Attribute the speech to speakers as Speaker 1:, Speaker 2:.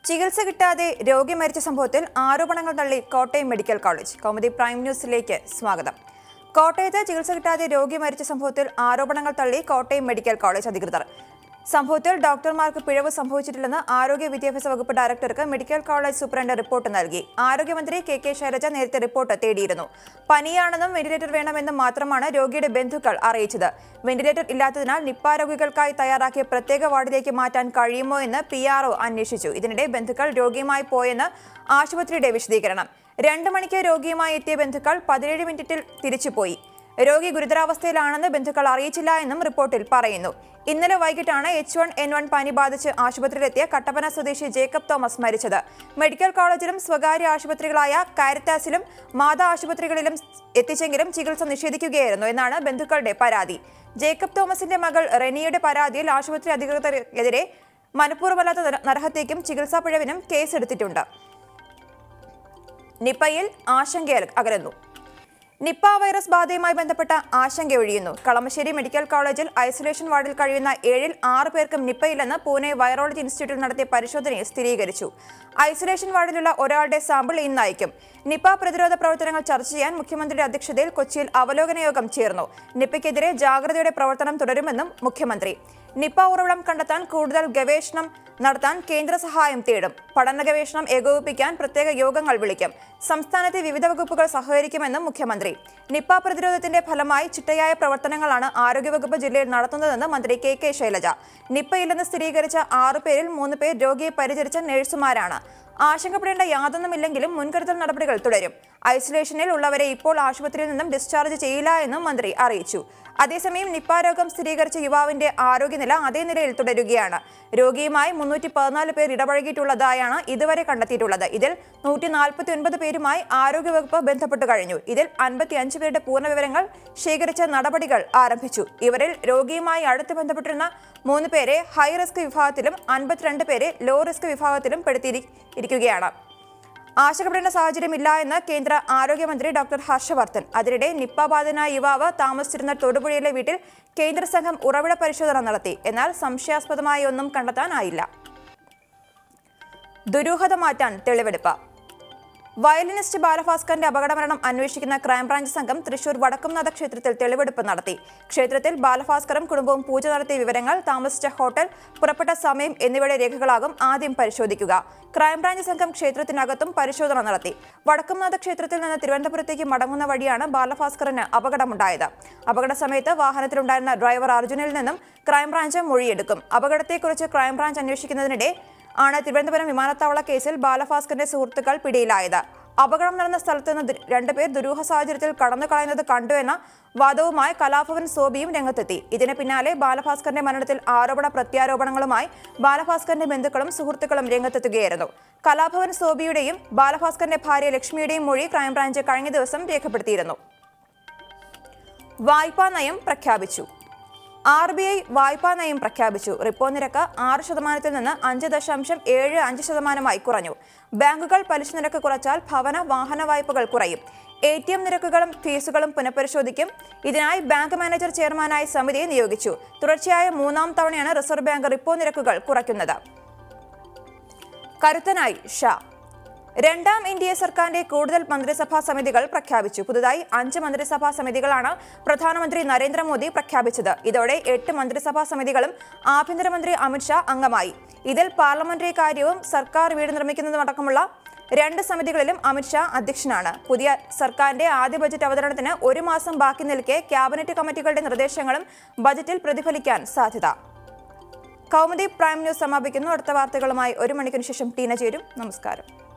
Speaker 1: ചികിത്സ കിട്ടാതെ രോഗി മരിച്ച സംഭവത്തിൽ ആരോപണങ്ങൾ തള്ളി Kottayam medical college Kaumudi prime ന്യൂസിലേക്ക് സ്വാഗതം കോട്ടയത്ത് ചികിത്സ കിട്ടാതെ രോഗി മരിച്ച സംഭവത്തിൽ ആരോപണങ്ങൾ തള്ളി കോട്ടയം മെഡിക്കൽ കോളേജ് അധികൃതർ സംഭവത്തിൽ ഡോക്ടർമാർക്ക് പിഴവ് സംഭവിച്ചിട്ടില്ലെന്ന് ആരോഗ്യ വിദ്യാഭ്യാസ വകുപ്പ് ഡയറക്ടർക്ക് മെഡിക്കൽ കോളേജ് സൂപ്രണ്ട് റിപ്പോർട്ട് നൽകി ആരോഗ്യമന്ത്രി കെ കെ ശൈലജ നേരത്തെ റിപ്പോർട്ട് തേടിയിരുന്നു പനിയാണെന്നും വെന്റിലേറ്റർ വേണമെന്നും മാത്രമാണ് രോഗിയുടെ ബന്ധുക്കൾ അറിയിച്ചത് വെന്റിലേറ്റർ ഇല്ലാത്തതിനാൽ നിപ്പ രോഗികൾക്കായി തയ്യാറാക്കിയ പ്രത്യേക വാർഡിലേക്ക് മാറ്റാൻ കഴിയുമോ എന്ന് പി ആർ അന്വേഷിച്ചു ഇതിനിടെ ബന്ധുക്കൾ രോഗിയുമായി പോയെന്ന് ആശുപത്രിയുടെ വിശദീകരണം രണ്ട് മണിക്ക് രോഗിയുമായി എത്തിയ ബന്ധുക്കൾ പതിനേഴ് മിനിറ്റിൽ തിരിച്ചുപോയി രോഗി ഗുരുതരാവസ്ഥയിലാണെന്ന് ബന്ധുക്കൾ അറിയിച്ചില്ല എന്നും റിപ്പോർട്ടിൽ പറയുന്നു ഇന്നലെ വൈകിട്ടാണ് എച്ച് വൺ എൻ വൺ പനി ബാധിച്ച് ആശുപത്രിയിലെത്തിയ കട്ടപ്പന സ്വദേശി ജേക്കബ് തോമസ് മരിച്ചത് മെഡിക്കൽ കോളേജിലും സ്വകാര്യ ആശുപത്രികളായ കാരിത്താസിലും മാതാ ആശുപത്രികളിലും എത്തിച്ചെങ്കിലും ചികിത്സ നിഷേധിക്കുകയായിരുന്നു എന്നാണ് ബന്ധുക്കളുടെ പരാതി ജേക്കബ് തോമസിന്റെ മകൾ റെനിയുടെ പരാതിയിൽ ആശുപത്രി അധികൃതർക്കെതിരെ മനഃപൂർവ്വമല്ലാത്ത നര- നരഹത്യയ്ക്കും ചികിത്സാ പിഴവിനും കേസെടുത്തിട്ടുണ്ട് നിപ്പയിൽ ആശങ്ക അകലുന്നു നിപ്പ വൈറസ് ബാധയുമായി ബന്ധപ്പെട്ട ആശങ്ക ഒഴിയുന്നു കളമശ്ശേരി മെഡിക്കൽ കോളേജിൽ ഐസൊലേഷൻ വാർഡിൽ കഴിയുന്ന ഏഴിൽ ആറ് പേർക്കും നിപ്പയില്ലെന്ന് പൂനെ വൈറോളജി ഇൻസ്റ്റിറ്റ്യൂട്ടിൽ നടത്തിയ പരിശോധനയിൽ സ്ഥിരീകരിച്ചു ഐസൊലേഷൻ വാർഡിലുള്ള ഒരാളുടെ സാമ്പിൾ ഇന്ന് അയക്കും നിപ്പ പ്രതിരോധ പ്രവർത്തനങ്ങൾ ചർച്ച ചെയ്യാൻ മുഖ്യമന്ത്രിയുടെ അധ്യക്ഷതയിൽ കൊച്ചിയിൽ അവലോകന യോഗം ചേർന്നു നിപ്പയ്ക്കെതിരെ ജാഗ്രതയുടെ പ്രവർത്തനം തുടരുമെന്നും മുഖ്യമന്ത്രി നിപ്പ ഉറവിടം കണ്ടെത്താൻ കൂടുതൽ ഗവേഷണം നടത്താൻ കേന്ദ്ര സഹായം തേടും പഠന ഗവേഷണം ഏകോപിപ്പിക്കാൻ പ്രത്യേക യോഗങ്ങൾ വിളിക്കും സംസ്ഥാനത്തെ വിവിധ വകുപ്പുകൾ സഹകരിക്കുമെന്നും മുഖ്യമന്ത്രി നിപ്പ പ്രതിരോധത്തിന്റെ ഫലമായി ചിട്ടയായ പ്രവർത്തനങ്ങളാണ് ആരോഗ്യവകുപ്പ് ജില്ലയിൽ നടത്തുന്നതെന്ന് മന്ത്രി കെ കെ ശൈലജ നിപ്പയില്ലെന്ന് സ്ഥിരീകരിച്ച ആറു പേരിൽ മൂന്ന് പേർ രോഗിയെ പരിചരിച്ച നഴ്സുമാരാണ് ആശങ്കപ്പെടേണ്ട യാതൊന്നുമില്ലെങ്കിലും മുൻകരുതൽ നടപടികൾ തുടരും ഐസൊലേഷനിൽ ഉള്ളവരെ ഇപ്പോൾ ആശുപത്രിയിൽ നിന്നും ഡിസ്ചാർജ് ചെയ്യില്ല എന്നും മന്ത്രി അറിയിച്ചു അതേസമയം നിപ്പ രോഗം സ്ഥിരീകരിച്ച യുവാവിന്റെ ആരോഗ്യനില അതേ നിലയിൽ തുടരുകയാണ് രോഗിയുമായി മുന്നൂറ്റി പതിനാല് പേർ ഇടപഴകിയിട്ടുള്ളതായാണ് ഇതുവരെ കണ്ടെത്തിയിട്ടുള്ളത് ഇതിൽ നൂറ്റി നാൽപ്പത്തി ഒൻപത് പേരുമായി ആരോഗ്യവകുപ്പ് ബന്ധപ്പെട്ടു കഴിഞ്ഞു ഇതിൽ അൻപത്തി അഞ്ച് പേരുടെ പൂർണ്ണ വിവരങ്ങൾ ശേഖരിച്ച നടപടികൾ ആരംഭിച്ചു ഇവരിൽ രോഗിയുമായി അടുത്ത് ബന്ധപ്പെട്ടിരുന്ന മൂന്ന് പേരെ ഹൈ റിസ്ക് വിഭാഗത്തിലും അൻപത്തിരണ്ട് പേരെ ലോ റിസ്ക് വിഭാഗത്തിലും പെടുത്തിയിരിക്കുകയാണ് ആശങ്കപ്പെടേണ്ട സാഹചര്യമില്ല എന്ന് കേന്ദ്ര ആരോഗ്യമന്ത്രി ഡോക്ടർ ഹർഷവർദ്ധൻ അതിനിടെ നിപ്പ ബാധിതനായ യുവാവ് താമസിച്ചിരുന്ന തൊടുപുഴയിലെ വീട്ടിൽ കേന്ദ്ര സംഘം ഉറവിട പരിശോധന നടത്തി എന്നാൽ സംശയാസ്പദമായ ഒന്നും കണ്ടെത്താനായില്ല ദുരൂഹത മാറ്റാൻ തെളിവെടുപ്പ് വയലിനിസ്റ്റ് ബാലഭാസ്കറിന്റെ അപകടമരണം അന്വേഷിക്കുന്ന ക്രൈംബ്രാഞ്ച് സംഘം തൃശൂർ വടക്കുംനാഥ ക്ഷേത്രത്തിൽ തെളിവെടുപ്പ് നടത്തി ക്ഷേത്രത്തിൽ ബാലഭാസ്കറും കുടുംബവും പൂജ നടത്തിയ വിവരങ്ങൾ താമസിച്ച ഹോട്ടൽ പുറപ്പെട്ട സമയം എന്നിവയുടെ രേഖകളാകും ആദ്യം പരിശോധിക്കുക ക്രൈംബ്രാഞ്ച് സംഘം ക്ഷേത്രത്തിനകത്തും പരിശോധന നടത്തി വടക്കുംനാഥ ക്ഷേത്രത്തിൽ നിന്ന് തിരുവനന്തപുരത്തേക്ക് മടങ്ങുന്ന വഴിയാണ് ബാലഭാസ്കറിന് അപകടമുണ്ടായത് അപകട സമയത്ത് വാഹനത്തിലുണ്ടായിരുന്ന ഡ്രൈവർ അർജുനിൽ നിന്നും ക്രൈംബ്രാഞ്ച് മൊഴിയെടുക്കും അപകടത്തെക്കുറിച്ച് ക്രൈംബ്രാഞ്ച് അന്വേഷിക്കുന്നതിനിടെ ആണ് തിരുവനന്തപുരം വിമാനത്താവള കേസിൽ ബാലഭാസ്കറിന്റെ സുഹൃത്തുക്കൾ പിടിയിലായത് അപകടം നടന്ന സ്ഥലത്ത് നിന്ന് ദു- രണ്ടുപേർ ദുരൂഹ സാഹചര്യത്തിൽ കടന്നു കളയുന്നത് കണ്ടു എന്ന വാദവുമായി കലാഭവൻ സോബിയും രംഗത്തെത്തി ഇതിന് പിന്നാലെ ബാലഭാസ്കറിന്റെ മരണത്തിൽ ആരോപണ പ്രത്യാരോപണങ്ങളുമായി ബാലഭാസ്കറിന്റെ ബന്ധുക്കളും സുഹൃത്തുക്കളും രംഗത്തെത്തുകയായിരുന്നു കലാഭവൻ സോബിയുടെയും ബാലഭാസ്കറിന്റെ ഭാര്യ ലക്ഷ്മിയുടെയും മൊഴി ക്രൈംബ്രാഞ്ച് കഴിഞ്ഞ ദിവസം രേഖപ്പെടുത്തിയിരുന്നു വായ്പാ നയം പ്രഖ്യാപിച്ചു ആർ ബി ഐ വായ്പാ നയം പ്രഖ്യാപിച്ചു റിപ്പോ നിരക്ക് ആറ് ശതമാനത്തിൽ നിന്ന് അഞ്ച് ദശാംശം ഏഴ് അഞ്ച് ശതമാനമായി കുറഞ്ഞു ബാങ്കുകൾ പലിശ നിരക്ക് കുറച്ചാൽ ഭവന വാഹന വായ്പകൾ കുറയും എ ടി എം നിരക്കുകളും ഫീസുകളും പുനഃപരിശോധിക്കും ഇതിനായി ബാങ്ക് മാനേജർ ചെയർമാനായി സമിതിയെ നിയോഗിച്ചു തുടർച്ചയായ മൂന്നാം തവണയാണ് റിസർവ് ബാങ്ക് റിപ്പോ നിരക്കുകൾ കുറയ്ക്കുന്നത് കരുത്തനായി ഷാ രണ്ടാം എൻ ഡി എ സർക്കാരിന്റെ കൂടുതൽ മന്ത്രിസഭാ സമിതികൾ പ്രഖ്യാപിച്ചു പുതുതായി അഞ്ച് മന്ത്രിസഭാ സമിതികളാണ് പ്രധാനമന്ത്രി നരേന്ദ്രമോദി പ്രഖ്യാപിച്ചത് ഇതോടെ എട്ട് മന്ത്രിസഭാ സമിതികളും ആഭ്യന്തരമന്ത്രി അമിത്ഷാ അംഗമായി ഇതിൽ പാർലമെന്ററി കാര്യവും സർക്കാർ വീട് നിർമ്മിക്കുന്നതുമടക്കമുള്ള രണ്ട് സമിതികളിലും അമിത്ഷാ അധ്യക്ഷനാണ് പുതിയ സർക്കാരിന്റെ ആദ്യ ബജറ്റ് അവതരണത്തിന് ഒരു മാസം ബാക്കി നിൽക്കെ ക്യാബിനറ്റ് കമ്മിറ്റികളുടെ നിർദ്ദേശങ്ങളും ബജറ്റിൽ പ്രതിഫലിക്കാൻ സാധ്യത കൗമുദി പ്രൈം ന്യൂസ് സമാപിക്കുന്നു അടുത്ത വാർത്തകളുമായി ഒരു മണിക്കൂറിന് ശേഷം ടീന ചേരും നമസ്കാരം